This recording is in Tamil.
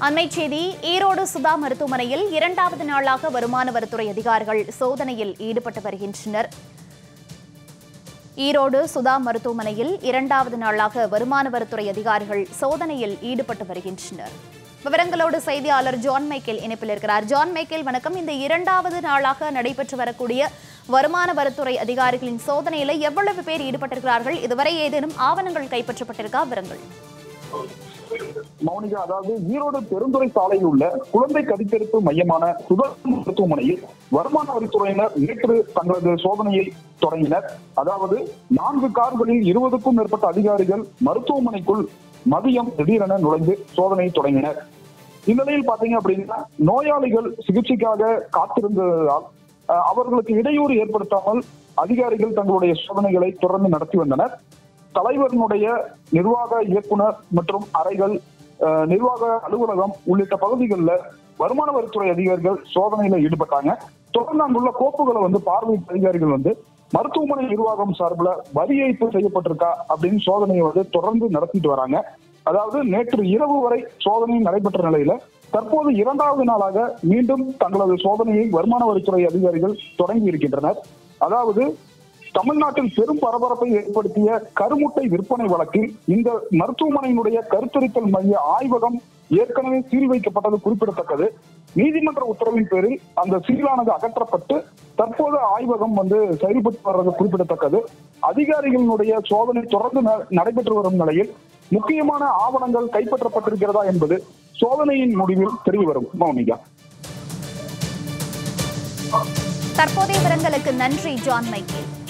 அண்மை செய்தி ஈரோடு சுதா மருத்துவமனையில் இரண்டாவது நாளாக வருமான வரித்துறை அதிகாரிகள் சோதனையில் ஈடுபட்டு வருகின்றனர் ஈரோடு சுதா மருத்துவமனையில் இரண்டாவது நாளாக வருமான வரித்துறை அதிகாரிகள் சோதனையில் ஈடுபட்டு வருகின்றனர் விவரங்களோடு செய்தியாளர் ஜான் மைக்கேல் இணைப்பில் இருக்கிறார் ஜான் மைக்கேல் வணக்கம் இந்த இரண்டாவது நாளாக நடைபெற்று வரக்கூடிய வருமான வரித்துறை அதிகாரிகளின் சோதனையில எவ்வளவு பேர் ஈடுபட்டிருக்கிறார்கள் இதுவரை ஏதேனும் ஆவணங்கள் கைப்பற்றப்பட்டிருக்கா விவரங்கள் மௌனிகா அதாவது ஈரோடு பெருந்துறை சாலையில் உள்ள குழந்தை கதித்தெடுப்பு மையமான சுதர்சன் மருத்துவமனையில் வருமான வரித்துறையினர் நேற்று தங்களது சோதனையை தொடங்கினர் அதாவது நான்கு கார்களில் இருபதுக்கும் மேற்பட்ட அதிகாரிகள் மருத்துவமனைக்குள் மதியம் திடீரென நுழைந்து சோதனையை தொடங்கினர் இந்நிலையில் பாத்தீங்க அப்படின்னா நோயாளிகள் சிகிச்சைக்காக காத்திருந்ததால் அஹ், அவர்களுக்கு இடையூறு ஏற்படுத்தாமல் அதிகாரிகள் தங்களுடைய சோதனைகளை தொடர்ந்து நடத்தி வந்தனர் தலைவரினுடைய நிர்வாக இயக்குனர் மற்றும் அறைகள் அஹ், நிர்வாக அலுவலகம் உள்ளிட்ட பகுதிகளில் வருமான வரித்துறை அதிகாரிகள் சோதனையில ஈடுபட்டாங்க தொடர்ந்து அங்குள்ள கோப்புகளை வந்து பார்வையிட்ட அதிகாரிகள் வந்து மருத்துவமனை நிர்வாகம் சார்பில் வரி ஏய்ப்பு செய்யப்பட்டிருக்கா அப்படின்னு சோதனையை வந்து தொடர்ந்து நடத்திட்டு வராங்க அதாவது நேற்று இரவு வரை சோதனை நடைபெற்ற நிலையில தற்போது இரண்டாவது நாளாக மீண்டும் தங்களது சோதனையை வருமான வரித்துறை அதிகாரிகள் தொடங்கி இருக்கின்றனர் அதாவது தமிழ்நாட்டில் பெரும் பரபரப்பை ஏற்படுத்திய கருமுட்டை விற்பனை வழக்கில் இந்த மருத்துவமனையினுடைய கருத்தரித்தல் மைய ஆய்வகம் ஏற்கனவே சீல் வைக்கப்பட்டது குறிப்பிடத்தக்கது நீதிமன்ற உத்தரவின் பேரில் அந்த சீலானது அகற்றப்பட்டு தற்போது ஆய்வகம் வந்து செயல்பட்டு வர்றது குறிப்பிடத்தக்கது அதிகாரிகளினுடைய சோதனை தொடர்ந்து ந- நடைபெற்று வரும் நிலையில் முக்கியமான ஆவணங்கள் கைப்பற்றப்பட்டிருக்கிறதா என்பது சோதனையின் முடிவில் தெரிய வரும் மௌனிகா தற்போதைய விவரங்களுக்கு நன்றி ஜான் மைக்கேல்